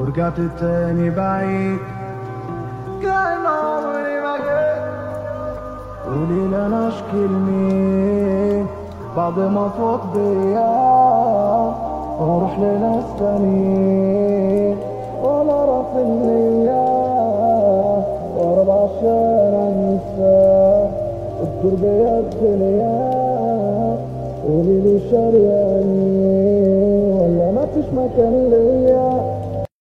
ورجعت تاني بعيد كان عمري ما جيت قولي لي انا اشكي لمين بعد ما فوت بيا واروح لناس تانيين وانا راح النية واربع عشان انساه الدور بيا الدنيا قولي لي شرياني ولا مفيش مكان ليا